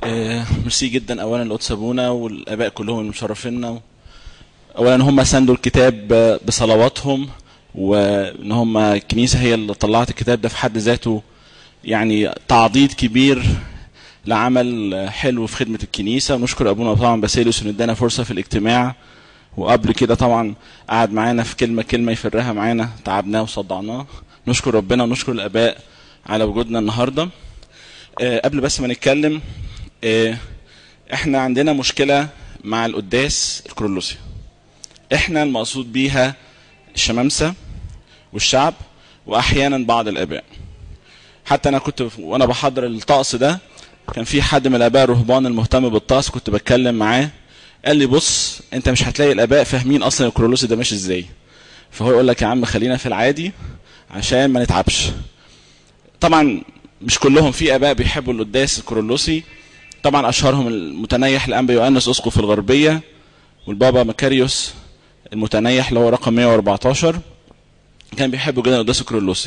آه، ميرسي جدا اولا القدس ابونا والاباء كلهم المشرفينا اولا هم ساندوا الكتاب آه، بصلواتهم وان هم الكنيسه هي اللي طلعت الكتاب ده في حد ذاته يعني تعضيد كبير لعمل آه، حلو في خدمه الكنيسه ونشكر ابونا طبعا باسيليوس انه ادانا فرصه في الاجتماع وقبل كده طبعا قعد معانا في كلمه كلمه يفرها معانا تعبناه وصدعناه نشكر ربنا ونشكر الاباء على وجودنا النهارده آه، قبل بس ما نتكلم آه، احنا عندنا مشكله مع القداس الكرولوسي احنا المقصود بيها الشمامسه والشعب واحيانا بعض الاباء حتى انا كنت وانا بحضر الطقس ده كان في حد من الاباء الرهبان المهتم بالطقس كنت بتكلم معاه قال لي بص انت مش هتلاقي الاباء فاهمين اصلا الكرولوسي ده ماشي ازاي فهو يقول لك يا عم خلينا في العادي عشان ما نتعبش طبعا مش كلهم في اباء بيحبوا القداس الكرولوسي طبعا اشهرهم المتنيح الانبا يوانس اسقف الغربيه والبابا مكاريوس المتنيح اللي هو رقم 114 كان بيحبوا جدا القداس الكرولوسي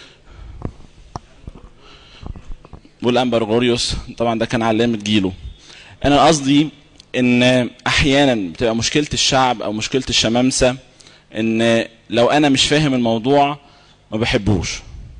والانبا غرغوريوس طبعا ده كان علامه جيله انا قصدي ان احيانا بتبقى مشكله الشعب او مشكله الشمامسه ان لو انا مش فاهم الموضوع ما بحبوش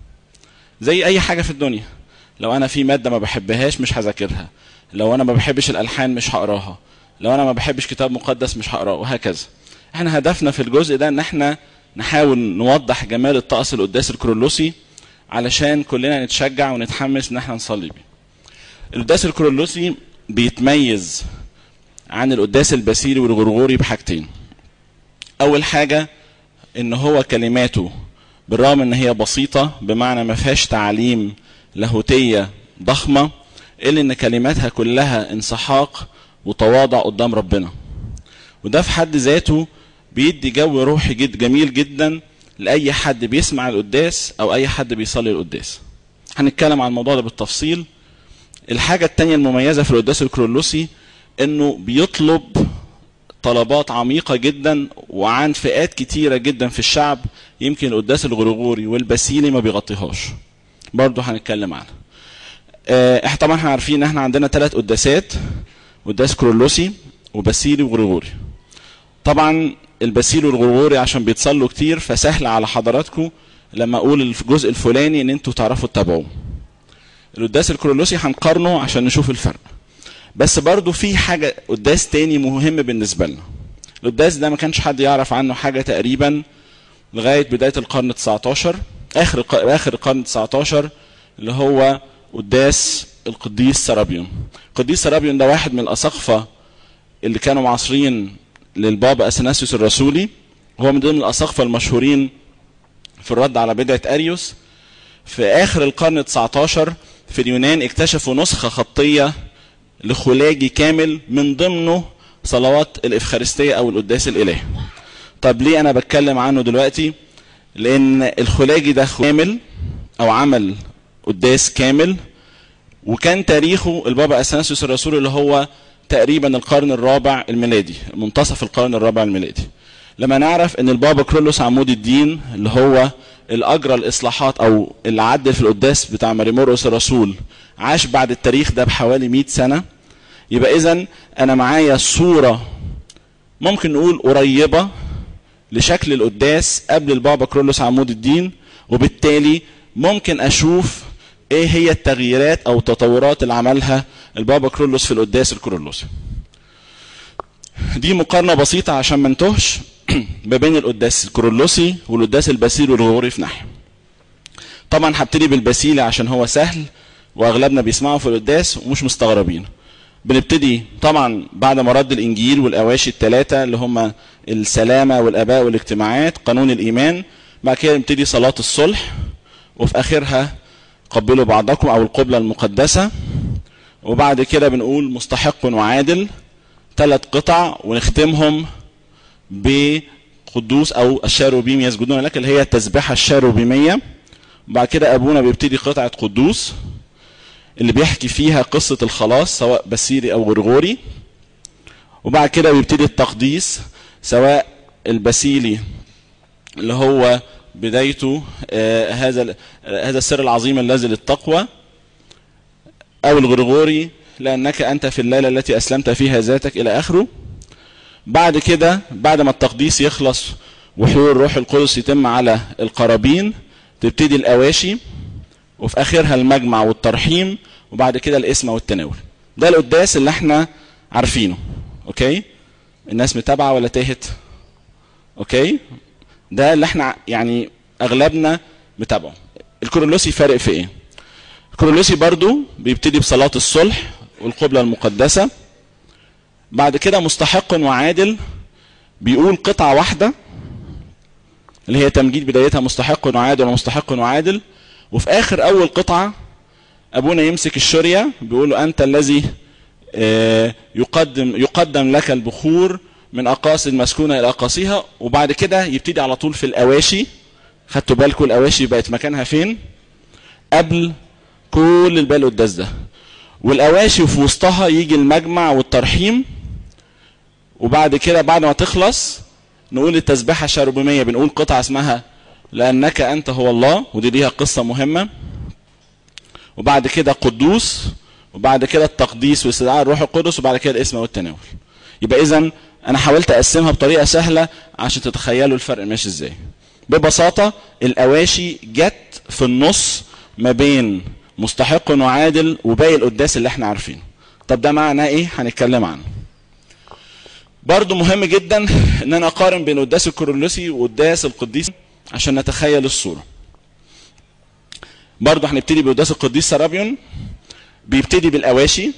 زي اي حاجه في الدنيا لو انا في ماده ما بحبهاش مش هذاكرها لو انا ما بحبش الالحان مش هقراها لو انا ما بحبش كتاب مقدس مش هقراه وهكذا احنا هدفنا في الجزء ده ان احنا نحاول نوضح جمال الطقس القداس الكرولوسي علشان كلنا نتشجع ونتحمس ان احنا نصلي بيه القداس الكرولوسي بيتميز عن القداس الباسيلي والغرغوري بحاجتين اول حاجه ان هو كلماته بالرغم ان هي بسيطه بمعنى ما فيهاش تعاليم لاهوتيه ضخمه الا ان كلماتها كلها انسحاق وتواضع قدام ربنا وده في حد ذاته بيدي جو روحي جد جميل جدا لاي حد بيسمع القداس او اي حد بيصلي القداس هنتكلم عن الموضوع ده بالتفصيل الحاجه التانية المميزه في القداس الكرولوسي انه بيطلب طلبات عميقة جدا وعن فئات كتيرة جدا في الشعب يمكن القداس الغرغوري والباسيلي ما بيغطيهاش برضه هنتكلم عنها آه، احنا طبعا احنا عارفين ان احنا عندنا ثلاث قداسات قداس كرولوسي وباسيلي وغرغوري طبعا الباسيلي والغرغوري عشان بيتصلوا كتير فسهل على حضراتكم لما اقول الجزء الفلاني ان انتوا تعرفوا تتابعوه القداس الكرولوسي هنقارنه عشان نشوف الفرق بس برضو في حاجة قداس تاني مهم بالنسبة لنا القداس ده ما كانش حد يعرف عنه حاجة تقريبا لغاية بداية القرن 19 آخر آخر القرن 19 اللي هو قداس القديس سرابيون القديس سرابيون ده واحد من الأساقفة اللي كانوا معاصرين للبابا أثناسيوس الرسولي هو من ضمن الأساقفة المشهورين في الرد على بدعة أريوس في آخر القرن 19 في اليونان اكتشفوا نسخة خطية لخلاجي كامل من ضمنه صلوات الإفخارستية أو القداس الإلهي طب ليه أنا بتكلم عنه دلوقتي لأن الخلاجي ده كامل أو عمل قداس كامل وكان تاريخه البابا أثناسيوس الرسول اللي هو تقريبا القرن الرابع الميلادي منتصف القرن الرابع الميلادي لما نعرف ان البابا كرولوس عمود الدين اللي هو اللي اجرى الاصلاحات او اللي عدل في القداس بتاع مريمورس الرسول عاش بعد التاريخ ده بحوالي 100 سنه يبقى اذا انا معايا صوره ممكن نقول قريبه لشكل القداس قبل البابا كرولوس عمود الدين وبالتالي ممكن اشوف ايه هي التغييرات او التطورات اللي عملها البابا كرولوس في القداس الكرولوسي دي مقارنه بسيطه عشان ما نتوهش ما بين القداس الكرولوسي والقداس الباسيلي والغوري في ناحيه طبعا هبتدي بالباسيلي عشان هو سهل واغلبنا بيسمعوا في القداس ومش مستغربين بنبتدي طبعا بعد ما رد الانجيل والاواشي الثلاثه اللي هم السلامه والاباء والاجتماعات قانون الايمان بعد كده نبتدي صلاه الصلح وفي اخرها قبلوا بعضكم او القبله المقدسه وبعد كده بنقول مستحق وعادل ثلاث قطع ونختمهم بقدوس او الشاروبيم يسجدون لك اللي هي التسبيحه الشاروبيميه وبعد كده ابونا بيبتدي قطعه قدوس اللي بيحكي فيها قصه الخلاص سواء بسيري او غرغوري وبعد كده بيبتدي التقديس سواء البسيلي اللي هو بدايته آه هذا هذا السر العظيم الذي للتقوى او الغرغوري لانك انت في الليله التي اسلمت فيها ذاتك الى اخره بعد كده بعد ما التقديس يخلص وحلول الروح القدس يتم على القرابين تبتدي الاواشي وفي اخرها المجمع والترحيم وبعد كده الاسم والتناول ده القداس اللي احنا عارفينه اوكي الناس متابعه ولا تاهت اوكي ده اللي احنا يعني اغلبنا متابعه الكورولوسي فارق في ايه الكورولوسي برضو بيبتدي بصلاة الصلح والقبلة المقدسة بعد كده مستحق وعادل بيقول قطعة واحدة اللي هي تمجيد بدايتها مستحق وعادل ومستحق وعادل وفي اخر اول قطعة ابونا يمسك الشرية بيقول له انت الذي يقدم يقدم لك البخور من اقاصي المسكونه الى اقاصيها وبعد كده يبتدي على طول في الاواشي خدتوا بالكم الاواشي بقت مكانها فين قبل كل الباقي القداس ده والاواشي وفي وسطها يجي المجمع والترحيم وبعد كده بعد ما تخلص نقول التسبيحه الشربوميه بنقول قطعه اسمها لانك انت هو الله ودي ليها قصه مهمه وبعد كده قدوس وبعد كده التقديس واستدعاء الروح القدس وبعد كده الاسم والتناول يبقى اذا انا حاولت اقسمها بطريقه سهله عشان تتخيلوا الفرق ماشي ازاي ببساطه الاواشي جت في النص ما بين مستحق وعادل وباقي القداس اللي احنا عارفينه طب ده معناه ايه هنتكلم عنه برضو مهم جدا ان انا اقارن بين قداس الكورولوسي وقداس القديس عشان نتخيل الصوره برضو هنبتدي بقداس القديس سرابيون بيبتدي بالاواشي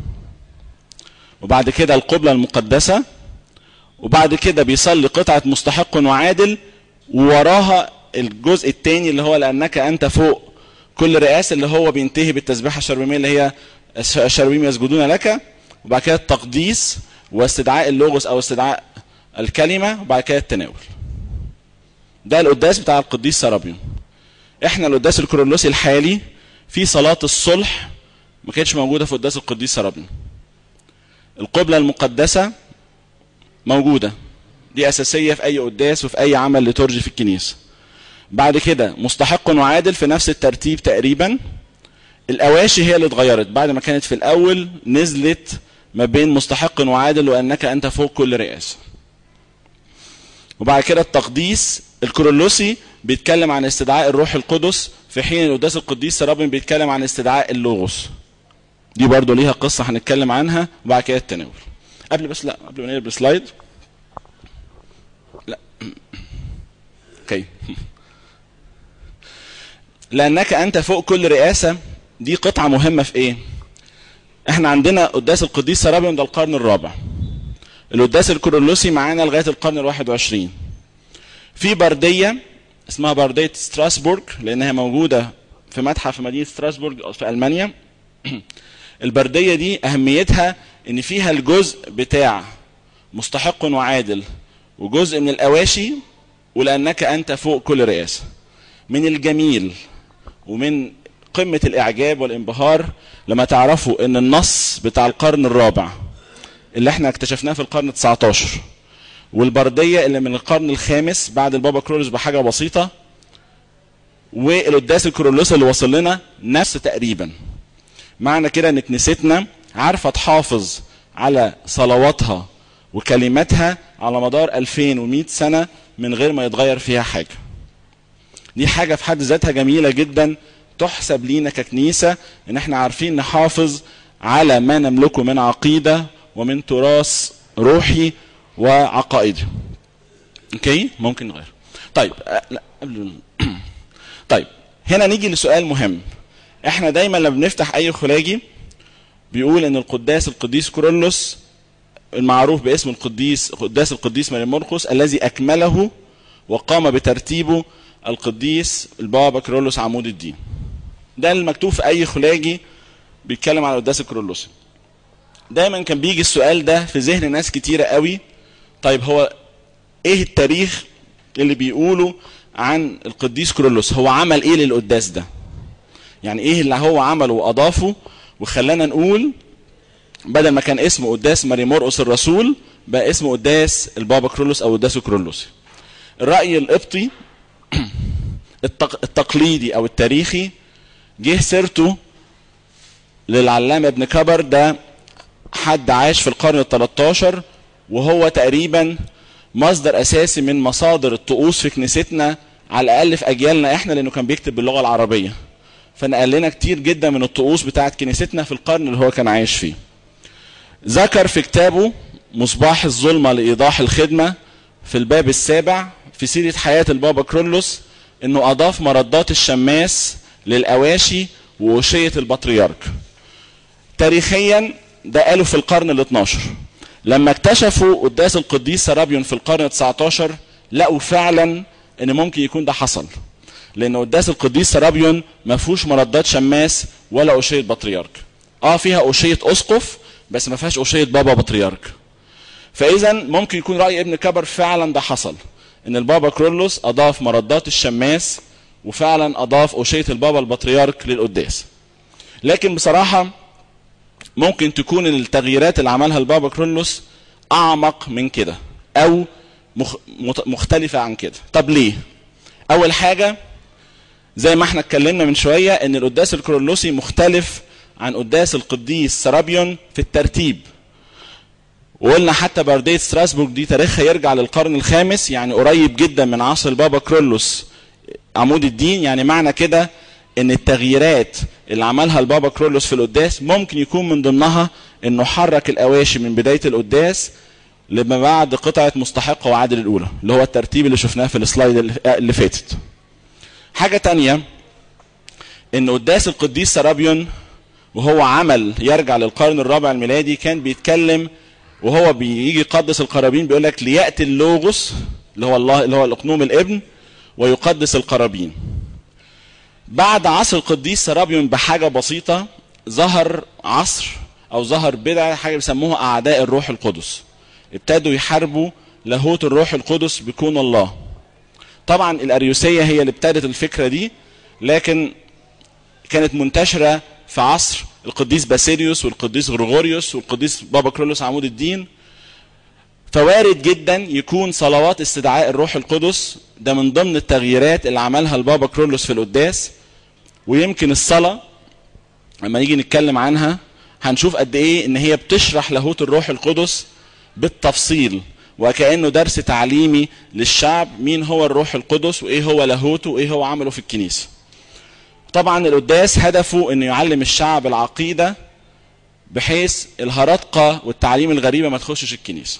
وبعد كده القبلة المقدسة وبعد كده بيصلي قطعة مستحق وعادل ووراها الجزء الثاني اللي هو لأنك أنت فوق كل رئاسة اللي هو بينتهي بالتسبيحة الشربيمية اللي هي الشربيم يسجدون لك وبعد كده التقديس واستدعاء اللوغوس أو استدعاء الكلمة وبعد كده التناول ده القداس بتاع القديس سرابيون احنا القداس الكورولوسي الحالي في صلاة الصلح ما كانتش موجودة في قداس القديس سرابيون القبلة المقدسة موجودة دي أساسية في أي قداس وفي أي عمل لترجي في الكنيسة بعد كده مستحق وعادل في نفس الترتيب تقريبا الأواشي هي اللي اتغيرت بعد ما كانت في الأول نزلت ما بين مستحق وعادل وأنك أنت فوق كل رئاسة وبعد كده التقديس الكورولوسي بيتكلم عن استدعاء الروح القدس في حين القداس القديس سرابن بيتكلم عن استدعاء اللوغوس دي برضو ليها قصة هنتكلم عنها وبعد كده التناول قبل بس لا قبل ما نقلب السلايد لا اوكي لانك انت فوق كل رئاسة دي قطعة مهمة في ايه احنا عندنا قداس القديس سرابيون ده القرن الرابع القداس الكورولوسي معانا لغاية القرن الواحد وعشرين في بردية اسمها بردية ستراسبورغ لانها موجودة في متحف في مدينة ستراسبورغ في المانيا البرديه دي اهميتها ان فيها الجزء بتاع مستحق وعادل وجزء من الاواشي ولانك انت فوق كل رئاسه من الجميل ومن قمه الاعجاب والانبهار لما تعرفوا ان النص بتاع القرن الرابع اللي احنا اكتشفناه في القرن 19 والبرديه اللي من القرن الخامس بعد البابا كرولوس بحاجه بسيطه والقداس الكرولوس اللي وصل لنا نفس تقريبا معنى كده ان كنيستنا عارفه تحافظ على صلواتها وكلماتها على مدار 2100 سنه من غير ما يتغير فيها حاجه. دي حاجه في حد ذاتها جميله جدا تحسب لينا ككنيسه ان احنا عارفين نحافظ على ما نملكه من عقيده ومن تراث روحي وعقائدي. اوكي؟ ممكن نغير. طيب لا قبل طيب هنا نيجي لسؤال مهم. احنا دايما لما بنفتح اي خلاجي بيقول ان القداس القديس كورولوس المعروف باسم القديس قداس القديس ماري مرقس الذي اكمله وقام بترتيبه القديس البابا كيرلس عمود الدين ده المكتوب في اي خلاجي بيتكلم على القداس الكيرلسي دايما كان بيجي السؤال ده في ذهن ناس كتيرة قوي طيب هو ايه التاريخ اللي بيقوله عن القديس كيرلس هو عمل ايه للقداس ده يعني ايه اللي هو عمله واضافه وخلانا نقول بدل ما كان اسمه قداس ماري مرقس الرسول بقى اسمه قداس البابا كرولوس او قداس كرولوسي الراي القبطي التقليدي او التاريخي جه سيرته للعلامة ابن كبر ده حد عاش في القرن ال 13 وهو تقريبا مصدر اساسي من مصادر الطقوس في كنيستنا على الاقل في اجيالنا احنا لانه كان بيكتب باللغه العربيه فنقل لنا كتير جدا من الطقوس بتاعه كنيستنا في القرن اللي هو كان عايش فيه ذكر في كتابه مصباح الظلمه لايضاح الخدمه في الباب السابع في سيره حياه البابا كرولوس انه اضاف مردات الشماس للاواشي ووشيه البطريرك تاريخيا ده قالوا في القرن ال 12 لما اكتشفوا قداس القديس سرابيون في القرن ال 19 لقوا فعلا ان ممكن يكون ده حصل لان قداس القديس سرابيون ما فيهوش مردات شماس ولا اوشيه بطريرك اه فيها اوشيه اسقف بس ما فيهاش اوشيه بابا بطريرك فاذا ممكن يكون راي ابن كبر فعلا ده حصل ان البابا كرولوس اضاف مردات الشماس وفعلا اضاف اوشيه البابا البطريرك للقداس لكن بصراحه ممكن تكون التغييرات اللي عملها البابا كرولوس اعمق من كده او مخ... مختلفة عن كده طب ليه اول حاجة زي ما احنا اتكلمنا من شوية ان القداس الكرولوسي مختلف عن قداس القديس سرابيون في الترتيب وقلنا حتى بردية ستراسبورغ دي تاريخها يرجع للقرن الخامس يعني قريب جدا من عصر البابا كرولوس عمود الدين يعني معنى كده ان التغييرات اللي عملها البابا كرولوس في القداس ممكن يكون من ضمنها انه حرك الاواشي من بدايه القداس لما بعد قطعه مستحقه وعادل الاولى اللي هو الترتيب اللي شفناه في السلايد اللي فاتت. حاجه تانية ان قداس القديس سرابيون وهو عمل يرجع للقرن الرابع الميلادي كان بيتكلم وهو بيجي يقدس القرابين بيقول لك لياتي اللوغوس اللي هو الله اللي هو الاقنوم الابن ويقدس القرابين. بعد عصر القديس سرابيون بحاجة بسيطة ظهر عصر أو ظهر بدعة حاجة بيسموها أعداء الروح القدس ابتدوا يحاربوا لاهوت الروح القدس بكون الله طبعا الأريوسية هي اللي ابتدت الفكرة دي لكن كانت منتشرة في عصر القديس باسيليوس والقديس غريغوريوس والقديس بابا كرولوس عمود الدين فوارد جدا يكون صلوات استدعاء الروح القدس ده من ضمن التغييرات اللي عملها البابا كرولوس في القداس ويمكن الصلاة لما نيجي نتكلم عنها هنشوف قد ايه ان هي بتشرح لاهوت الروح القدس بالتفصيل وكأنه درس تعليمي للشعب مين هو الروح القدس وايه هو لاهوته وايه هو عمله في الكنيسة طبعا القداس هدفه انه يعلم الشعب العقيدة بحيث الهرطقة والتعليم الغريبة ما تخشش الكنيسة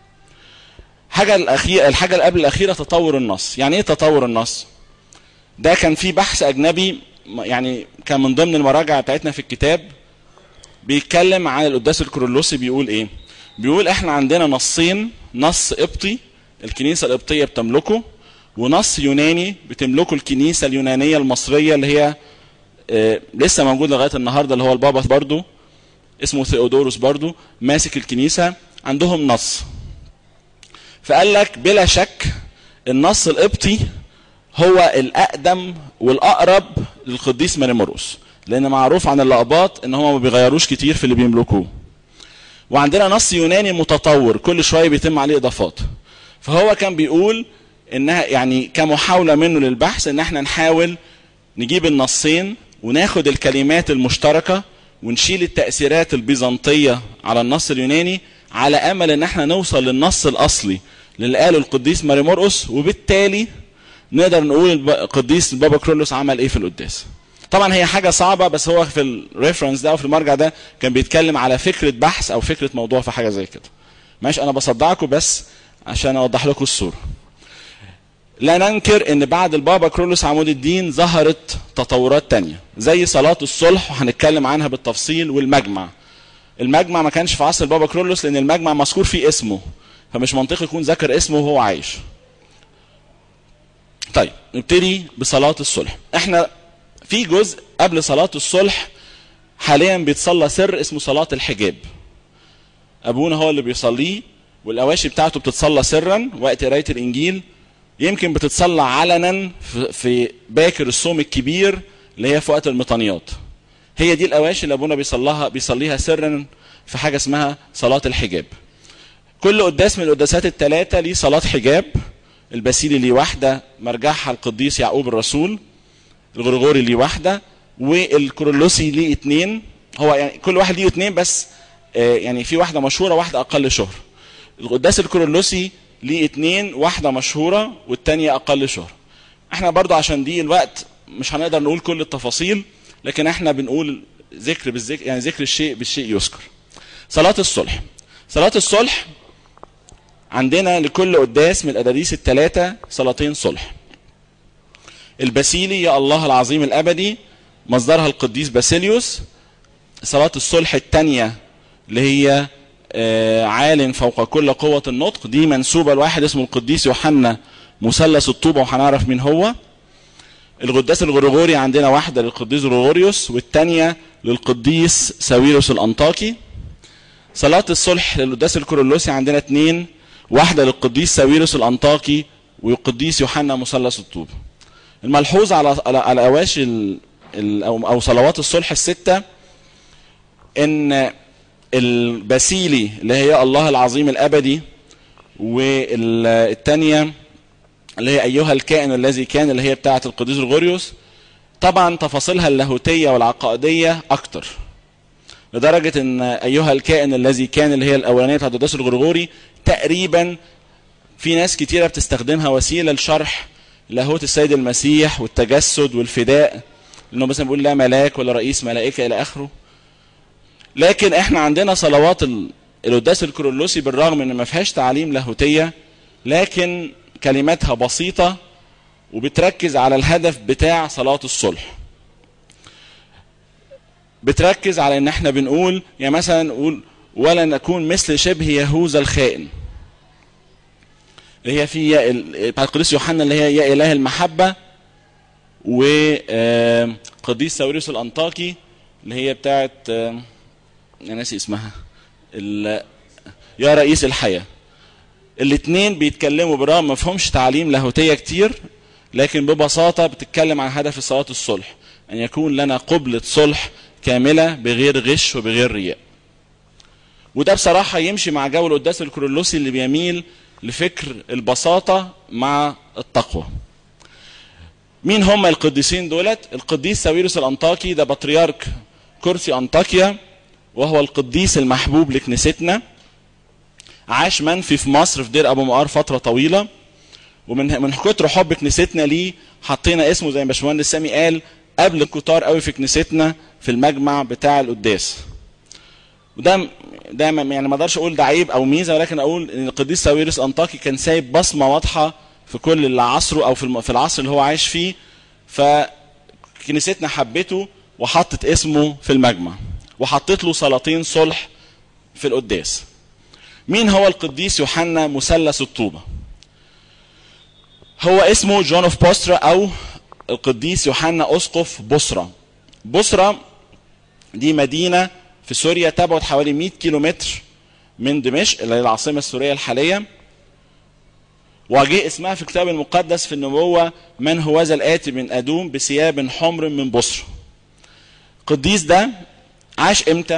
حاجة الأخيرة الحاجة اللي قبل الأخيرة تطور النص يعني إيه تطور النص ده كان في بحث أجنبي يعني كان من ضمن المراجع بتاعتنا في الكتاب بيتكلم عن القداس الكرولوسي بيقول إيه بيقول إحنا عندنا نصين نص قبطي الكنيسة القبطية بتملكه ونص يوناني بتملكه الكنيسة اليونانية المصرية اللي هي آه لسه موجود لغاية النهاردة اللي هو البابا برضو اسمه ثيودوروس برضو ماسك الكنيسة عندهم نص فقال لك بلا شك النص القبطي هو الاقدم والاقرب للقديس ماريموروس لان معروف عن الاقباط ان هم ما بيغيروش كتير في اللي بيملكوه وعندنا نص يوناني متطور كل شويه بيتم عليه اضافات فهو كان بيقول انها يعني كمحاوله منه للبحث ان احنا نحاول نجيب النصين وناخد الكلمات المشتركه ونشيل التاثيرات البيزنطيه على النص اليوناني على امل ان احنا نوصل للنص الاصلي اللي قاله القديس ماريمورقس وبالتالي نقدر نقول القديس البابا كرولوس عمل ايه في القداس طبعا هي حاجه صعبه بس هو في الريفرنس ده او في المرجع ده كان بيتكلم على فكره بحث او فكره موضوع في حاجه زي كده ماشي انا بصدعكم بس عشان اوضح لكم الصوره لا ننكر ان بعد البابا كرولوس عمود الدين ظهرت تطورات تانية زي صلاة الصلح وهنتكلم عنها بالتفصيل والمجمع المجمع ما كانش في عصر البابا كرولوس لان المجمع مذكور فيه اسمه فمش منطقي يكون ذكر اسمه وهو عايش طيب نبتدي بصلاة الصلح احنا في جزء قبل صلاة الصلح حاليا بيتصلى سر اسمه صلاة الحجاب ابونا هو اللي بيصليه والاواشي بتاعته بتتصلى سرا وقت قرايه الانجيل يمكن بتتصلى علنا في باكر الصوم الكبير اللي هي في وقت المطانيات هي دي الاواشي اللي ابونا بيصليها بيصليها سرا في حاجه اسمها صلاه الحجاب كل قداس من القداسات الثلاثه ليه صلاه حجاب الباسيلي ليه واحده مرجعها القديس يعقوب الرسول الغرغوري ليه واحده والكورولوسي ليه اتنين هو يعني كل واحد ليه اتنين بس آه، يعني في واحده مشهوره واحده اقل شهره القداس الكورولوسي ليه اتنين واحده مشهوره والتانيه اقل شهره احنا برضو عشان دي الوقت مش هنقدر نقول كل التفاصيل لكن احنا بنقول ذكر بالذكر يعني ذكر الشيء بالشيء يذكر صلاة الصلح صلاة الصلح عندنا لكل قداس من الأداديس الثلاثة صلاتين صلح الباسيلي يا الله العظيم الأبدي مصدرها القديس باسيليوس صلاة الصلح الثانية اللي هي آه، عال فوق كل قوة النطق دي منسوبة لواحد اسمه القديس يوحنا مثلث الطوبة وهنعرف مين هو القداس الغريغوري عندنا واحدة للقديس غريغوريوس والتانية للقديس ساويروس الأنطاكي صلاة الصلح للقداس الكورولوسي عندنا اتنين واحدة للقديس ساويروس الأنطاكي والقديس يوحنا مثلث الطوب الملحوظ على على, على أواشي ال- ال- أو أو صلوات الصلح الستة إن الباسيلي اللي هي الله العظيم الأبدي والتانية اللي هي أيها الكائن الذي كان اللي هي بتاعة القديس غريغوريوس طبعا تفاصيلها اللاهوتية والعقائدية أكتر لدرجة ان ايها الكائن الذي كان اللي هي الاولانية بتاعت القداس الغرغوري تقريبا في ناس كتيرة بتستخدمها وسيلة لشرح لاهوت السيد المسيح والتجسد والفداء انه مثلا بيقول لا ملاك ولا رئيس ملائكة الى اخره لكن احنا عندنا صلوات ال- القداس الكرولوسي بالرغم ان ما فيهاش تعاليم لاهوتية لكن كلماتها بسيطة وبتركز على الهدف بتاع صلاة الصلح بتركز على ان احنا بنقول يعني مثلا نقول ولا نكون مثل شبه يهوذا الخائن اللي هي في يا ال- بتاع القديس يوحنا اللي هي يا اله المحبه وقديس ساويرس الانطاكي اللي هي بتاعت آم، انا ناسي اسمها ال- يا رئيس الحياه الاثنين بيتكلموا بالرغم ما فيهمش تعاليم لاهوتيه كتير لكن ببساطه بتتكلم عن هدف صلاه الصلح ان يكون لنا قبله صلح كامله بغير غش وبغير رياء وده بصراحه يمشي مع جو القداس الكرولوسي اللي بيميل لفكر البساطه مع التقوى مين هم القديسين دولت القديس ساويروس الانطاكي ده بطريرك كرسي انطاكيا وهو القديس المحبوب لكنيستنا عاش منفي في مصر في دير ابو مقار فتره طويله ومن من كتر حب كنيستنا ليه حطينا اسمه زي ما باشمهندس سامي قال قبل الكتار قوي في كنيستنا في المجمع بتاع القداس وده ده ما- يعني ما اقدرش اقول ده عيب او ميزه ولكن اقول ان القديس ساويرس انطاكي كان سايب بصمه واضحه في كل اللي عصره او في الم- في العصر اللي هو عايش فيه فكنيستنا حبته وحطت اسمه في المجمع وحطت له صلاتين صلح في القداس مين هو القديس يوحنا مثلث الطوبه هو اسمه جون اوف بوسترا او القديس يوحنا اسقف بصرة بصرة دي مدينة في سوريا تبعد حوالي 100 كيلو متر من دمشق اللي هي العاصمة السورية الحالية وجه اسمها في الكتاب المقدس في النبوة من هو ذا الآتي من أدوم بثياب حمر من بصرة القديس ده عاش امتى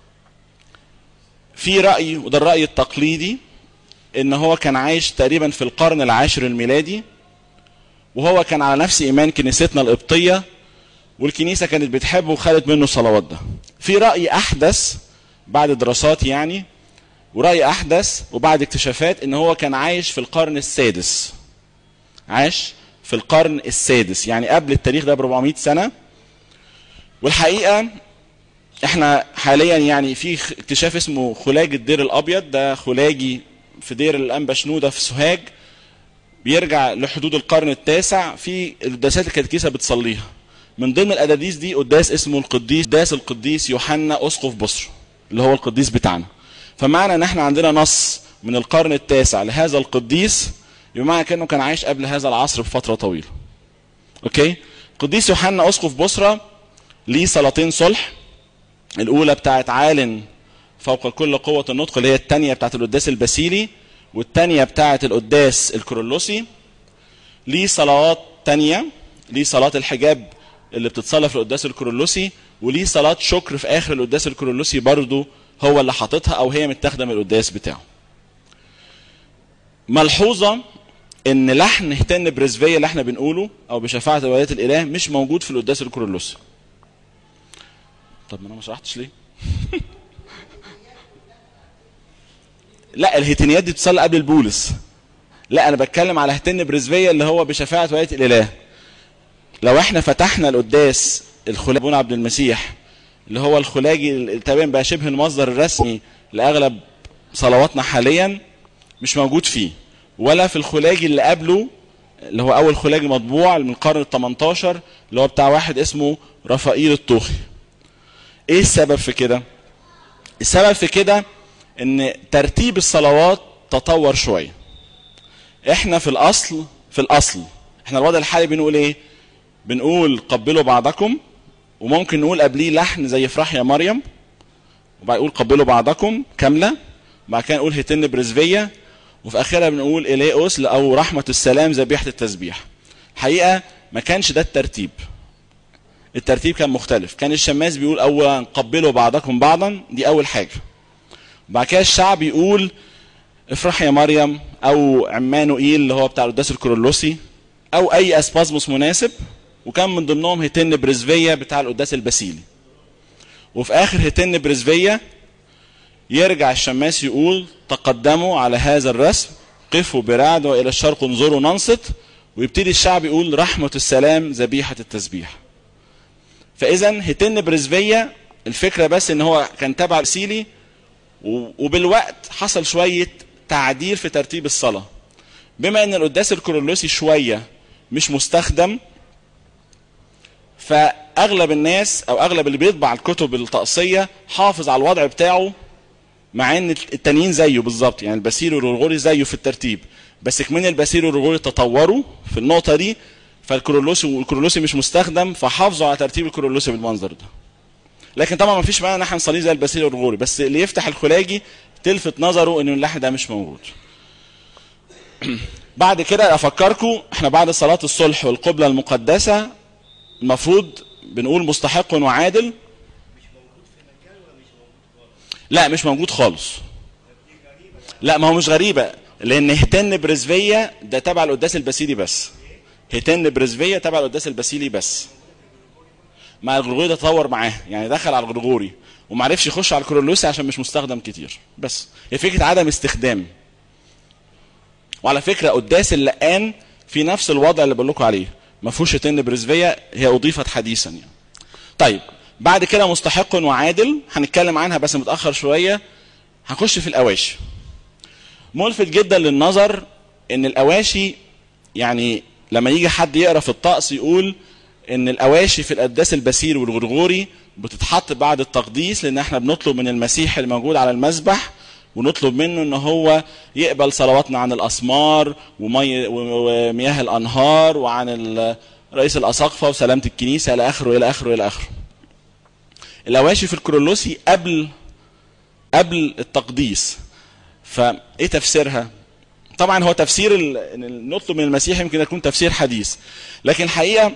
في رأي وده الرأي التقليدي ان هو كان عايش تقريبا في القرن العاشر الميلادي وهو كان على نفس ايمان كنيستنا القبطيه والكنيسه كانت بتحبه وخدت منه الصلوات ده في راي احدث بعد دراسات يعني وراي احدث وبعد اكتشافات ان هو كان عايش في القرن السادس عاش في القرن السادس يعني قبل التاريخ ده ب 400 سنه والحقيقه احنا حاليا يعني في خ- اكتشاف اسمه خلاج الدير الابيض ده خلاجي في دير الانبا شنوده في سوهاج بيرجع لحدود القرن التاسع في القداسات اللي كانت الكنيسه بتصليها من ضمن القداديس دي قداس اسمه القديس قداس القديس يوحنا اسقف بصر اللي هو القديس بتاعنا فمعنى ان احنا عندنا نص من القرن التاسع لهذا القديس بمعنى كانه كان عايش قبل هذا العصر بفتره طويله اوكي قديس يوحنا اسقف بصره ليه صلاتين صلح الاولى بتاعت عال فوق كل قوة النطق اللي هي الثانية بتاعت القداس الباسيلي والثانية بتاعت القداس الكرولوسي ليه صلوات تانية ليه صلاة الحجاب اللي بتتصلى في القداس الكرولوسي وليه صلاة شكر في آخر القداس الكرولوسي برضو هو اللي حاططها أو هي متاخدة من القداس بتاعه ملحوظة إن لحن اهتن برزفية اللي احنا بنقوله أو بشفاعة ولاية الإله مش موجود في القداس الكرولوسي طب ما انا ما شرحتش ليه لا الهتنيات دي بتصلي قبل البولس لا انا بتكلم على هتن برزفية اللي هو بشفاعة ولاية الاله لو احنا فتحنا القداس الخلاج عبد المسيح اللي هو الخلاجي اللي تقريبا بقى شبه المصدر الرسمي لاغلب صلواتنا حاليا مش موجود فيه ولا في الخلاجي اللي قبله اللي هو اول خلاجي مطبوع من القرن ال 18 اللي هو بتاع واحد اسمه رفائيل الطوخي ايه السبب في كده السبب في كده ان ترتيب الصلوات تطور شويه احنا في الاصل في الاصل احنا الوضع الحالي بنقول ايه بنقول قبلوا بعضكم وممكن نقول قبليه لحن زي افرح يا مريم وبعد نقول قبلوا بعضكم كامله وبعد كده نقول هتن برزفيه وفي اخرها بنقول اليئوس او رحمه السلام ذبيحه التسبيح حقيقه ما كانش ده الترتيب الترتيب كان مختلف كان الشماس بيقول اولا قبلوا بعضكم بعضا دي اول حاجه وبعد كده الشعب يقول افرح يا مريم او عمانوئيل اللي هو بتاع القداس الكورولوسي او اي اسبازموس مناسب وكان من ضمنهم هتن برزفية بتاع القداس الباسيلي وفي اخر هتن برزفية يرجع الشماس يقول تقدموا على هذا الرسم قفوا برعد والى الشرق انظروا ننصت ويبتدي الشعب يقول رحمة السلام ذبيحة التسبيح فاذا هتن برزفية الفكرة بس ان هو كان تبع السيلي وبالوقت حصل شوية تعديل في ترتيب الصلاة بما ان القداس الكورولوسي شوية مش مستخدم فاغلب الناس او اغلب اللي بيطبع الكتب الطقسية حافظ على الوضع بتاعه مع ان التانيين زيه بالظبط يعني الباسيل والغرغوري زيه في الترتيب بس كمان الباسيل والغرغوري تطوروا في النقطة دي فالكورولوسي والكورولوسي مش مستخدم فحافظوا على ترتيب الكورولوسي بالمنظر ده لكن طبعا ما فيش معنى ان احنا نصليه زي الباسيل والغوري بس اللي يفتح الخلاجي تلفت نظره ان اللحن ده مش موجود بعد كده افكركم احنا بعد صلاة الصلح والقبلة المقدسة المفروض بنقول مستحق وعادل لا مش موجود خالص لا ما هو مش غريبة لان هتن برزفية ده تبع القداس الباسيلي بس هتن برزفية تبع القداس الباسيلي بس مع الغرغوري ده تطور معاه يعني دخل على الغرغوري وما عرفش يخش على الكورولوسي عشان مش مستخدم كتير بس هي فكره عدم استخدام وعلى فكره قداس اللقان في نفس الوضع اللي بقول لكم عليه ما فيهوش تن برزفيه هي اضيفت حديثا يعني طيب بعد كده مستحق وعادل هنتكلم عنها بس متاخر شويه هنخش في الاواشي ملفت جدا للنظر ان الاواشي يعني لما يجي حد يقرا في الطقس يقول ان الاواشي في القداس البسير والغرغوري بتتحط بعد التقديس لان احنا بنطلب من المسيح الموجود على المسبح ونطلب منه ان هو يقبل صلواتنا عن الاسمار ومي ومياه الانهار وعن رئيس الاساقفه وسلامه الكنيسه الى اخره الى اخره الى اخره. الاواشي في الكرولوسي قبل قبل التقديس فايه تفسيرها؟ طبعا هو تفسير ان نطلب من المسيح يمكن يكون تفسير حديث لكن الحقيقه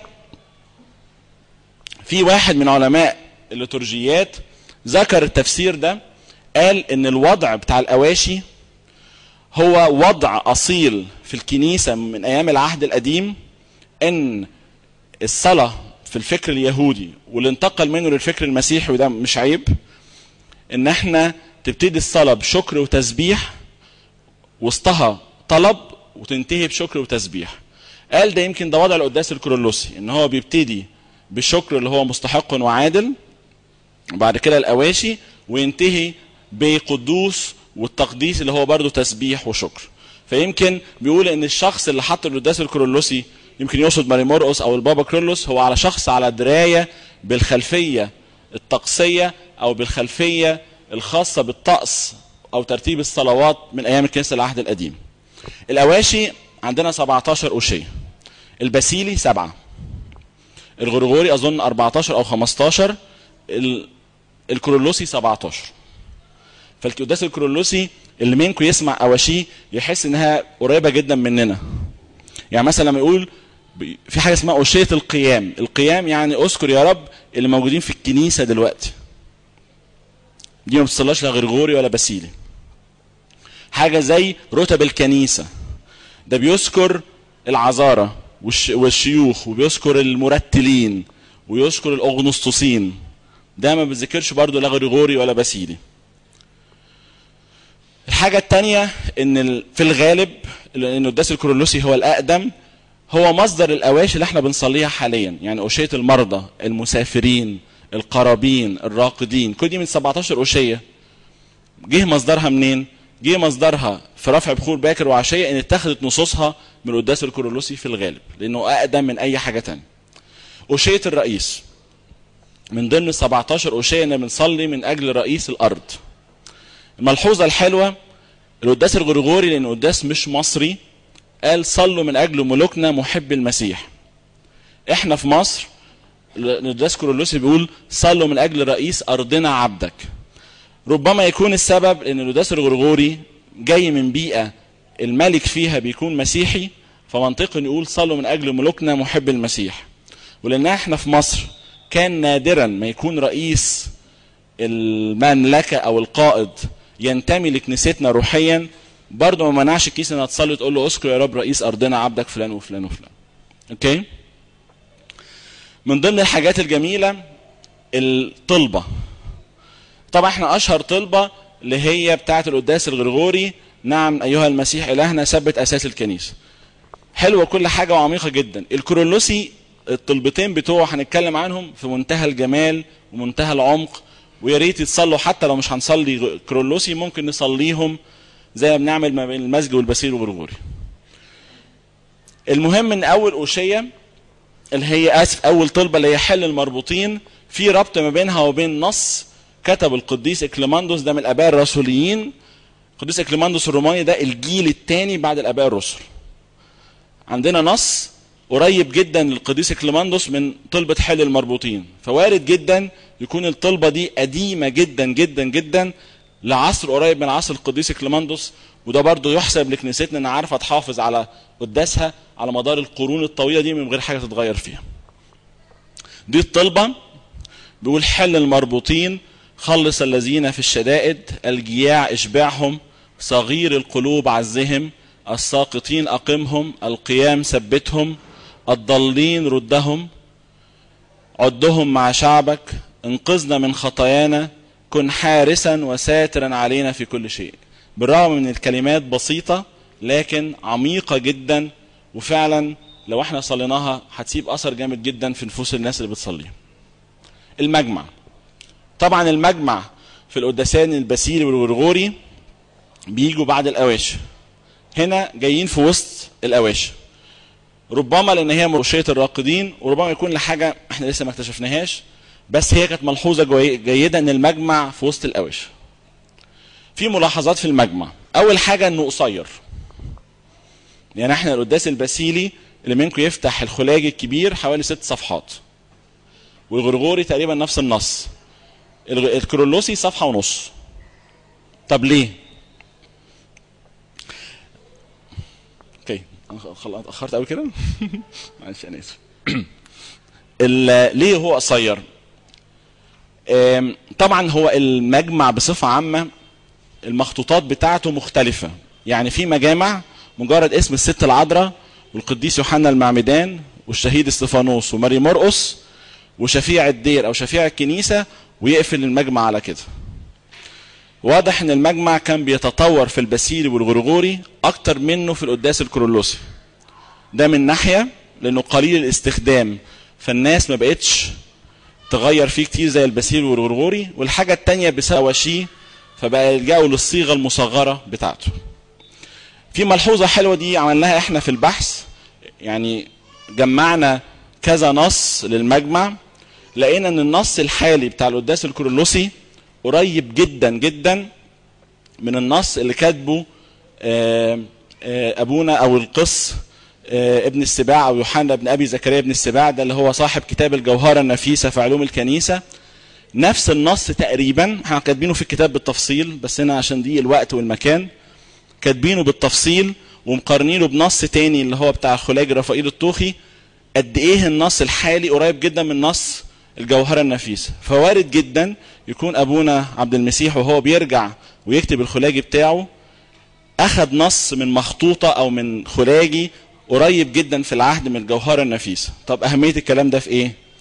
في واحد من علماء الليتورجيات ذكر التفسير ده قال ان الوضع بتاع الاواشي هو وضع اصيل في الكنيسه من ايام العهد القديم ان الصلاه في الفكر اليهودي واللي انتقل منه للفكر المسيحي وده مش عيب ان احنا تبتدي الصلاه بشكر وتسبيح وسطها طلب وتنتهي بشكر وتسبيح قال ده يمكن ده وضع القداس الكرولوسي ان هو بيبتدي بالشكر اللي هو مستحق وعادل وبعد كده الاواشي وينتهي بقدوس والتقديس اللي هو برضه تسبيح وشكر فيمكن بيقول ان الشخص اللي حط القداس الكرولوسي يمكن يقصد ماري مرقس او البابا كرولوس هو على شخص على درايه بالخلفيه الطقسيه او بالخلفيه الخاصه بالطقس او ترتيب الصلوات من ايام الكنيسه العهد القديم. الاواشي عندنا 17 اوشيه. الباسيلي سبعه. الغرغوري اظن 14 او 15 الكرولوسي 17 فالقداس الكرولوسي اللي منكم يسمع اواشيه يحس انها قريبه جدا مننا يعني مثلا لما يقول في حاجه اسمها اوشيه القيام القيام يعني اذكر يا رب اللي موجودين في الكنيسه دلوقتي دي ما بتصلاش لا غرغوري ولا باسيلي حاجه زي رتب الكنيسه ده بيذكر العذاره والشيوخ وبيذكر المرتلين ويذكر الاغنسطسين ده ما بتذكرش برضو لا غريغوري ولا باسيلي الحاجة التانية ان ال- في الغالب لان القداس الكورولوسي هو الاقدم هو مصدر الاواشي اللي احنا بنصليها حاليا يعني اوشية المرضى المسافرين القرابين الراقدين كل دي من 17 اوشية جه مصدرها منين جه مصدرها في رفع بخور باكر وعشية ان اتخذت نصوصها من القداس الكورولوسي في الغالب لانه اقدم من اي حاجة تانية اوشية الرئيس من ضمن 17 اوشية ان بنصلي من اجل رئيس الارض الملحوظة الحلوة القداس الغريغوري لأنه قداس مش مصري قال صلوا من أجل ملوكنا محب المسيح احنا في مصر القداس كورولوسي بيقول صلوا من أجل رئيس أرضنا عبدك ربما يكون السبب ان القداس الغرغوري جاي من بيئة الملك فيها بيكون مسيحي فمنطقي نقول صلوا من أجل ملوكنا محب المسيح ولأن احنا في مصر كان نادرا ما يكون رئيس المملكة أو القائد ينتمي لكنيستنا روحيا برضه ما منعش الكنيسة انها تصلي تقول له اذكر يا رب رئيس أرضنا عبدك فلان وفلان وفلان. أوكي؟ من ضمن الحاجات الجميلة الطلبة. طبعا احنا أشهر طلبة اللي هي بتاعة القداس الغرغوري نعم أيها المسيح إلهنا ثبت أساس الكنيسة. حلوة كل حاجة وعميقة جدا. الكورولوسي الطلبتين بتوعه هنتكلم عنهم في منتهى الجمال ومنتهى العمق ويا ريت يتصلوا حتى لو مش هنصلي كرولوسي ممكن نصليهم زي ما بنعمل ما بين المسجد والبسيل والغرغوري. المهم ان اول اوشيه اللي هي اسف اول طلبه اللي هي حل المربوطين في ربط ما بينها وبين نص كتب القديس اكليماندوس ده من الاباء الرسوليين القديس اكليماندوس الروماني ده الجيل الثاني بعد الاباء الرسل. عندنا نص قريب جدا للقديس كليماندوس من طلبة حل المربوطين فوارد جدا يكون الطلبة دي قديمة جدا جدا جدا لعصر قريب من عصر القديس كليماندوس وده برضه يحسب لكنيستنا انها عارفة تحافظ على قداسها على مدار القرون الطويلة دي من غير حاجة تتغير فيها دي الطلبة بيقول حل المربوطين خلص الذين في الشدائد الجياع اشبعهم صغير القلوب عزهم الساقطين أقمهم القيام ثبتهم الضالين ردهم عدهم مع شعبك انقذنا من خطايانا كن حارسا وساترا علينا في كل شيء بالرغم من الكلمات بسيطة لكن عميقة جدا وفعلا لو احنا صليناها هتسيب اثر جامد جدا في نفوس الناس اللي بتصليها المجمع طبعا المجمع في القداسان البسيلي والغرغوري بيجوا بعد الاواشي هنا جايين في وسط الاواشي ربما لان هي مرشيه الراقدين وربما يكون لحاجه احنا لسه ما اكتشفناهاش بس هي كانت ملحوظه جوي- جيده ان المجمع في وسط الاواشي في ملاحظات في المجمع اول حاجه انه قصير يعني احنا القداس البسيلي اللي منكم يفتح الخلاجي الكبير حوالي ست صفحات والغرغوري تقريبا نفس النص الغ- الكرولوسي صفحه ونص طب ليه اوكي أنا خل- اتاخرت قوي كده معلش انا اسف ال- ليه هو قصير آم، طبعا هو المجمع بصفه عامه المخطوطات بتاعته مختلفه يعني في مجامع مجرد اسم الست العذراء والقديس يوحنا المعمدان والشهيد استفانوس وماري مرقس وشفيع الدير او شفيع الكنيسه ويقفل المجمع على كده واضح ان المجمع كان بيتطور في البسيلي والغرغوري اكتر منه في القداس الكرولوسي ده من ناحيه لانه قليل الاستخدام فالناس ما بقتش تغير فيه كتير زي البسيل والغرغوري والحاجه التانية بسبب وشيه فبقى يلجأوا للصيغه المصغره بتاعته في ملحوظه حلوه دي عملناها احنا في البحث يعني جمعنا كذا نص للمجمع لقينا ان النص الحالي بتاع القداس الكرولوسي قريب جدا جدا من النص اللي كاتبه آه، آه، ابونا او القس آه، ابن السباع او يوحنا ابن ابي زكريا ابن السباع ده اللي هو صاحب كتاب الجوهره النفيسه في علوم الكنيسه نفس النص تقريبا احنا كاتبينه في الكتاب بالتفصيل بس هنا عشان دي الوقت والمكان كاتبينه بالتفصيل ومقارنينه بنص تاني اللي هو بتاع خلاج رفائيل الطوخي قد ايه النص الحالي قريب جدا من نص الجوهره النفيسه فوارد جدا يكون ابونا عبد المسيح وهو بيرجع ويكتب الخلاجي بتاعه اخذ نص من مخطوطه او من خلاجي قريب جدا في العهد من الجوهره النفيسه طب اهميه الكلام ده في ايه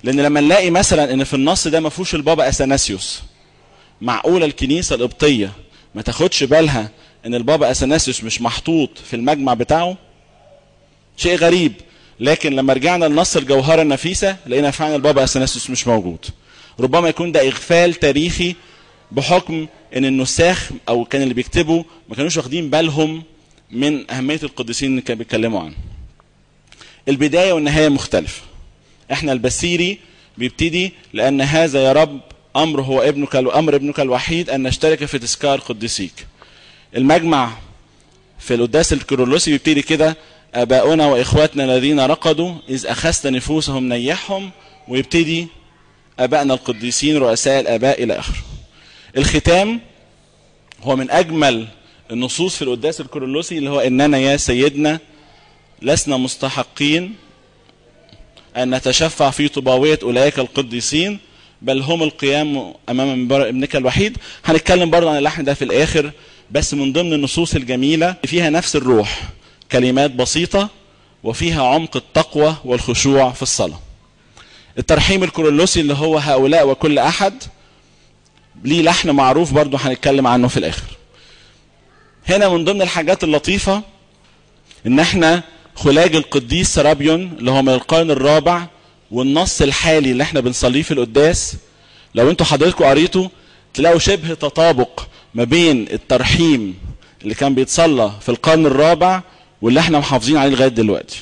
لان لما نلاقي مثلا ان في النص ده ما فيهوش البابا اثناسيوس معقوله الكنيسه القبطيه ما تاخدش بالها ان البابا اثناسيوس مش محطوط في المجمع بتاعه شيء غريب لكن لما رجعنا لنص الجوهره النفيسه لقينا فعلا البابا اثناسيوس مش موجود ربما يكون ده اغفال تاريخي بحكم ان النساخ او كان اللي بيكتبوا ما كانوش واخدين بالهم من اهميه القديسين اللي كانوا بيتكلموا عنه البدايه والنهايه مختلفه احنا البسيري بيبتدي لان هذا يا رب امر هو ابنك امر ابنك الوحيد ان نشترك في تذكار قديسيك المجمع في القداس الكيرلسي بيبتدي كده اباؤنا واخواتنا الذين رقدوا اذ اخذت نفوسهم نيحهم ويبتدي ابائنا القديسين رؤساء الاباء الى اخره الختام هو من اجمل النصوص في القداس الكيرلسي اللي هو اننا يا سيدنا لسنا مستحقين ان نتشفع في طباويه اولئك القديسين بل هم القيام امام منبر ابنك الوحيد هنتكلم برضه عن اللحن ده في الاخر بس من ضمن النصوص الجميله فيها نفس الروح كلمات بسيطه وفيها عمق التقوى والخشوع في الصلاه الترحيم الكورولوسي اللي هو هؤلاء وكل احد ليه لحن معروف برضه هنتكلم عنه في الاخر هنا من ضمن الحاجات اللطيفه ان احنا خلاج القديس سرابيون اللي هو من القرن الرابع والنص الحالي اللي احنا بنصليه في القداس لو انتوا حضرتكم قريتوا تلاقوا شبه تطابق ما بين الترحيم اللي كان بيتصلى في القرن الرابع واللي احنا محافظين عليه لغايه دلوقتي.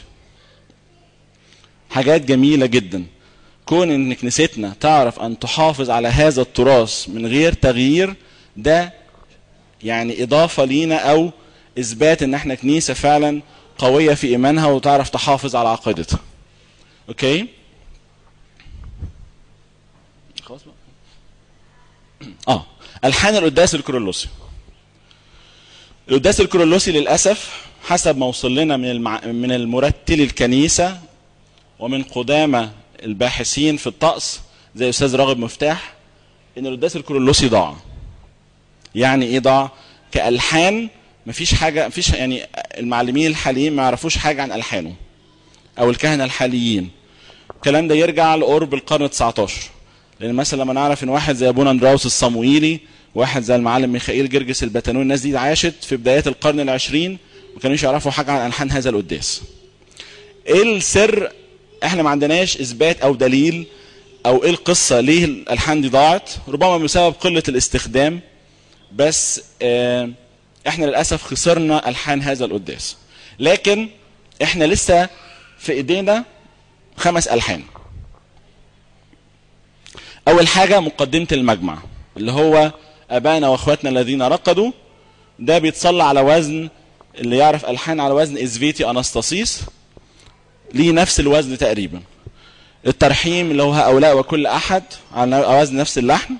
حاجات جميله جدا. كون ان كنيستنا تعرف ان تحافظ على هذا التراث من غير تغيير ده يعني اضافه لينا او اثبات ان احنا كنيسه فعلا قويه في ايمانها وتعرف تحافظ على عقيدتها. اوكي؟ خلاص بقى. اه الحان القداس الكرولوسي. القداس الكرولوسي للاسف حسب ما وصل لنا من المع... من المرتل الكنيسه ومن قدامى الباحثين في الطقس زي استاذ راغب مفتاح ان القداس الكرولوسي ضاع. يعني ايه ضاع؟ كالحان مفيش حاجه مفيش يعني المعلمين الحاليين ما يعرفوش حاجه عن الحانه او الكهنه الحاليين. الكلام ده يرجع لقرب القرن 19 لان مثلا لما نعرف ان واحد زي ابونا اندراوس الصموئيلي واحد زي المعلم ميخائيل جرجس البتنون الناس دي عاشت في بدايات القرن العشرين ما كانوش يعرفوا حاجه عن الحان هذا القداس. ايه السر؟ احنا ما عندناش اثبات او دليل او ايه القصه ليه الالحان دي ضاعت؟ ربما بسبب قله الاستخدام بس اه احنا للاسف خسرنا الحان هذا القداس. لكن احنا لسه في ايدينا خمس الحان. اول حاجه مقدمه المجمع اللي هو ابانا واخواتنا الذين رقدوا ده بيتصلى على وزن اللي يعرف الحان على وزن ازفيتي انستاسيس ليه نفس الوزن تقريبا الترحيم اللي هو هؤلاء وكل احد على وزن نفس اللحن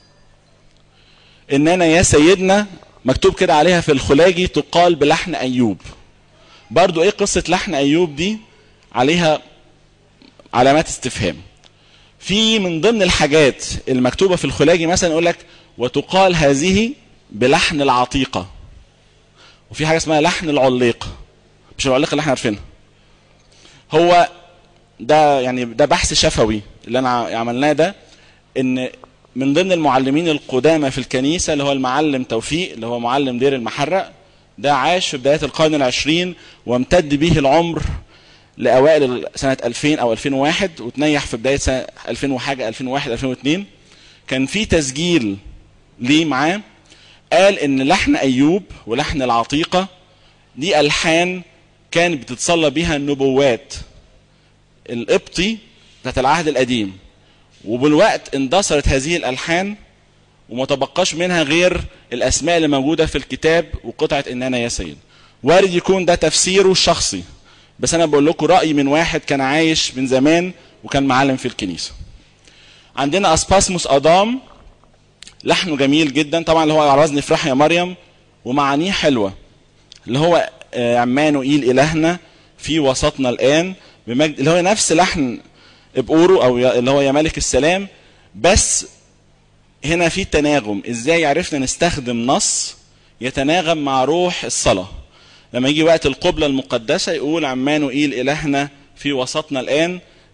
اننا يا سيدنا مكتوب كده عليها في الخلاجي تقال بلحن ايوب برضو ايه قصه لحن ايوب دي عليها علامات استفهام في من ضمن الحاجات المكتوبه في الخلاجي مثلا يقول لك وتقال هذه بلحن العتيقه وفي حاجه اسمها لحن العليق مش العليق اللي احنا عارفينها هو ده يعني ده بحث شفوي اللي انا عملناه ده ان من ضمن المعلمين القدامى في الكنيسه اللي هو المعلم توفيق اللي هو معلم دير المحرق ده عاش في بدايه القرن العشرين وامتد به العمر لاوائل سنه 2000 او 2001 وتنيح في بدايه سنه 2000 وحاجه 2001 2002 كان في تسجيل ليه معاه قال ان لحن ايوب ولحن العتيقه دي الحان كانت بتتصلى بها النبوات القبطي بتاعت العهد القديم وبالوقت اندثرت هذه الالحان وما تبقاش منها غير الاسماء اللي موجوده في الكتاب وقطعه اننا يا سيد وارد يكون ده تفسيره الشخصي بس انا بقول لكم راي من واحد كان عايش من زمان وكان معلم في الكنيسه عندنا اسباسموس ادام لحنه جميل جدا طبعا اللي هو على وزن افرح يا مريم ومعانيه حلوه اللي هو عمانوئيل الهنا في وسطنا الان بمجد اللي هو نفس لحن ابقورو او اللي هو يا ملك السلام بس هنا في تناغم ازاي عرفنا نستخدم نص يتناغم مع روح الصلاه لما يجي وقت القبلة المقدسة يقول عمانوئيل إلهنا في وسطنا الآن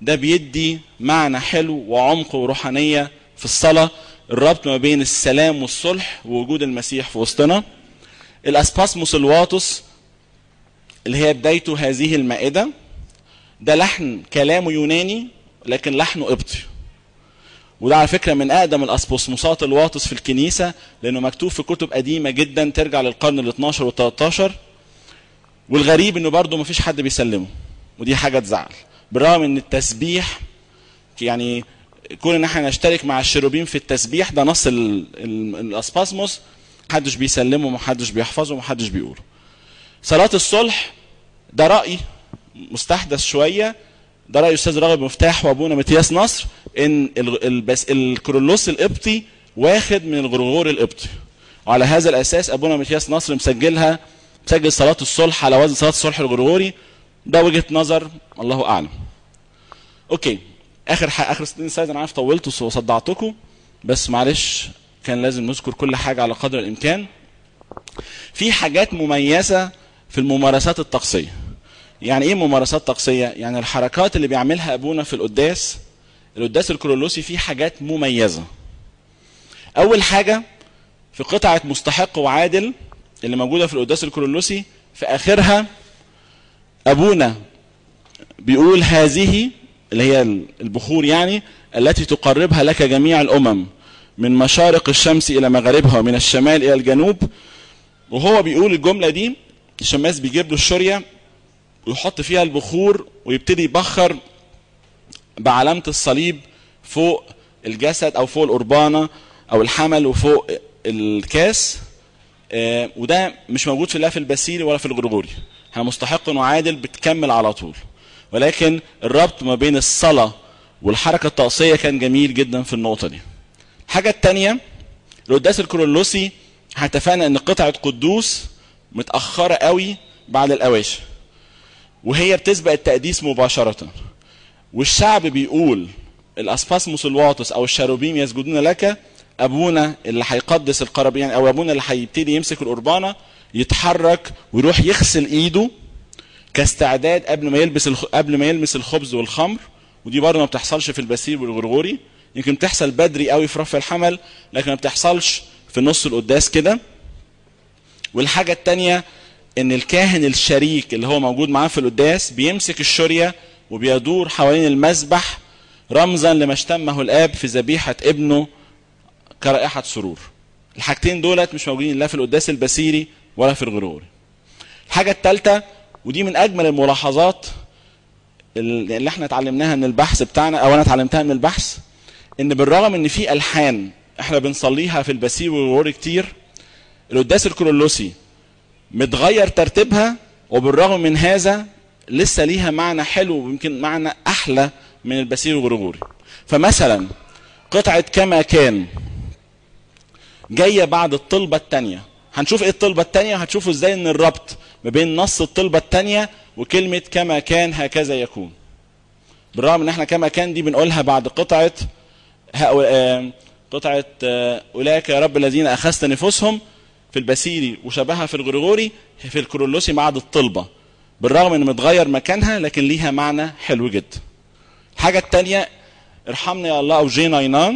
ده بيدي معنى حلو وعمق وروحانيه في الصلاه الربط ما بين السلام والصلح ووجود المسيح في وسطنا الاسباسموس الواطس اللي هي بدايته هذه المائده ده لحن كلامه يوناني لكن لحنه قبطي وده على فكره من اقدم الاسبوسموسات الواطس في الكنيسه لانه مكتوب في كتب قديمه جدا ترجع للقرن ال 12 وال 13 والغريب انه برضه ما فيش حد بيسلمه ودي حاجه تزعل بالرغم ان التسبيح يعني كون ان احنا نشترك مع الشيروبيم في التسبيح ده نص ال- ال- الاسباسموس محدش بيسلمه محدش بيحفظه محدش بيقوله صلاه الصلح ده راي مستحدث شويه ده راي استاذ راغب مفتاح وابونا متياس نصر ان ال- البس الكرولوس القبطي واخد من الغرغور القبطي وعلى هذا الاساس ابونا متياس نصر مسجلها مسجل صلاه الصلح على وزن صلاه الصلح الغرغوري ده وجهه نظر الله اعلم اوكي اخر ح... اخر 60 سلايد انا عارف طولت وصدعتكم بس معلش كان لازم نذكر كل حاجه على قدر الامكان في حاجات مميزه في الممارسات الطقسيه يعني ايه ممارسات طقسيه يعني الحركات اللي بيعملها ابونا في القداس القداس الكرولوسي فيه حاجات مميزه اول حاجه في قطعه مستحق وعادل اللي موجوده في القداس الكرولوسي في اخرها ابونا بيقول هذه اللي هي البخور يعني التي تقربها لك جميع الامم من مشارق الشمس الى مغاربها ومن الشمال الى الجنوب وهو بيقول الجمله دي الشماس بيجيب له الشوريه ويحط فيها البخور ويبتدي يبخر بعلامه الصليب فوق الجسد او فوق القربانه او الحمل وفوق الكاس آه، وده مش موجود في لا في البسيلي ولا في الغرغوري احنا مستحق وعادل بتكمل على طول ولكن الربط ما بين الصلاة والحركة الطقسية كان جميل جدا في النقطة دي الحاجة التانية القداس الكرولوسي احنا اتفقنا ان قطعة قدوس متأخرة قوي بعد الأواشي وهي بتسبق التقديس مباشرة والشعب بيقول الاسباسموس الواطس او الشاروبيم يسجدون لك ابونا اللي هيقدس القرابين او ابونا اللي هيبتدي يمسك القربانه يتحرك ويروح يغسل ايده كاستعداد قبل ما يلبس الخ... قبل ما يلمس الخبز والخمر ودي برضه ما بتحصلش في البسيل والغرغوري يمكن بتحصل بدري قوي في رفع الحمل لكن ما بتحصلش في نص القداس كده والحاجه الثانيه ان الكاهن الشريك اللي هو موجود معاه في القداس بيمسك الشوريه وبيدور حوالين المذبح رمزا لما اشتمه الاب في ذبيحه ابنه كرائحه سرور الحاجتين دولت مش موجودين لا في القداس البسيري ولا في الغروري الحاجه الثالثه ودي من اجمل الملاحظات اللي احنا اتعلمناها من البحث بتاعنا او انا اتعلمتها من البحث ان بالرغم ان في الحان احنا بنصليها في البسيري والغروري كتير القداس الكرولوسي متغير ترتيبها وبالرغم من هذا لسه ليها معنى حلو ويمكن معنى احلى من البسير والغرغوري فمثلا قطعة كما كان جاية بعد الطلبة الثانية هنشوف ايه الطلبة الثانية وهتشوفوا ازاي ان الربط ما بين نص الطلبة الثانية وكلمة كما كان هكذا يكون بالرغم ان احنا كما كان دي بنقولها بعد قطعة قطعة أولئك يا رب الذين أخذت نفوسهم في البسيري وشبهها في الغرغوري في الكرولوسي بعد الطلبة بالرغم ان متغير مكانها لكن ليها معنى حلو جدا الحاجة التانية ارحمنا يا الله او جي ناينان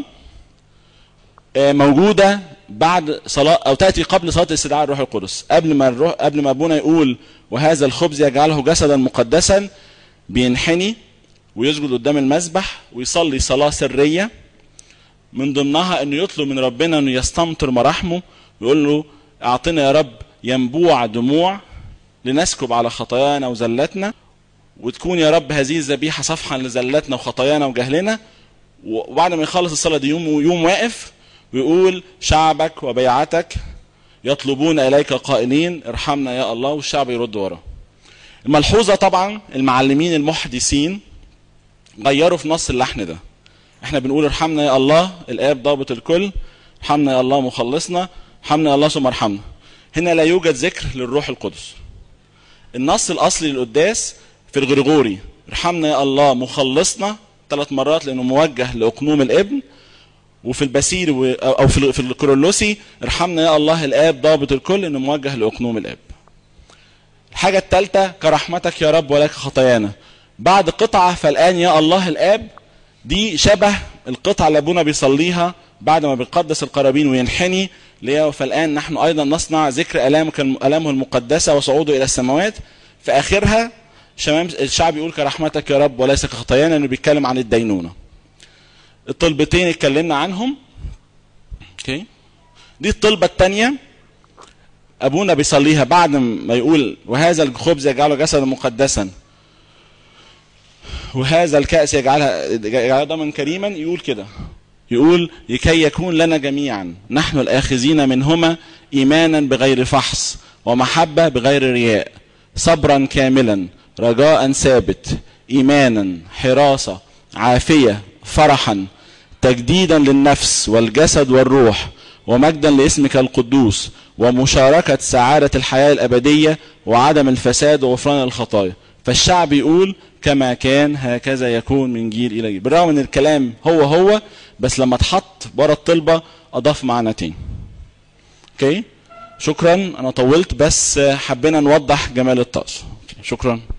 موجودة بعد صلاة او تأتي قبل صلاة استدعاء الروح القدس قبل ما الروح قبل ما ابونا يقول وهذا الخبز يجعله جسدا مقدسا بينحني ويسجد قدام المذبح ويصلي صلاة سرية من ضمنها انه يطلب من ربنا انه يستمطر مراحمه ويقول له اعطنا يا رب ينبوع دموع لنسكب على خطايانا وزلتنا وتكون يا رب هذه الذبيحه صفحا لزلتنا وخطايانا وجهلنا وبعد ما يخلص الصلاه دي يوم يوم واقف ويقول شعبك وبيعتك يطلبون اليك قائلين ارحمنا يا الله والشعب يرد وراه. الملحوظه طبعا المعلمين المحدثين غيروا في نص اللحن ده. احنا بنقول ارحمنا يا الله الاب ضابط الكل ارحمنا يا الله مخلصنا ارحمنا يا الله ثم ارحمنا. هنا لا يوجد ذكر للروح القدس. النص الاصلي للقداس في الغرغوري ارحمنا يا الله مخلصنا ثلاث مرات لانه موجه لاقنوم الابن وفي البسير و... او في في الكرولوسي ارحمنا يا الله الاب ضابط الكل انه موجه لاقنوم الاب. الحاجه الثالثه كرحمتك يا رب ولك خطايانا. بعد قطعة فالآن يا الله الآب دي شبه القطعة اللي أبونا بيصليها بعد ما بيقدس القرابين وينحني اللي هي فالآن نحن أيضا نصنع ذكر ألامك ألامه المقدسة وصعوده إلى السماوات في آخرها شمام الشعب يقول كرحمتك يا رب وليس كخطايانا انه بيتكلم عن الدينونه الطلبتين اتكلمنا عنهم اوكي دي الطلبه الثانيه ابونا بيصليها بعد ما يقول وهذا الخبز يجعله جسدا مقدسا وهذا الكأس يجعلها يجعلها ضمن كريما يقول كده يقول لكي يكون لنا جميعا نحن الآخذين منهما إيمانا بغير فحص ومحبة بغير رياء صبرا كاملا رجاء ثابت ايمانا حراسه عافيه فرحا تجديدا للنفس والجسد والروح ومجدا لاسمك القدوس ومشاركه سعاده الحياه الابديه وعدم الفساد وغفران الخطايا فالشعب يقول كما كان هكذا يكون من جيل الى جيل بالرغم ان الكلام هو هو بس لما اتحط ورا الطلبه اضاف معنى تاني اوكي شكرا انا طولت بس حبينا نوضح جمال الطقس شكرا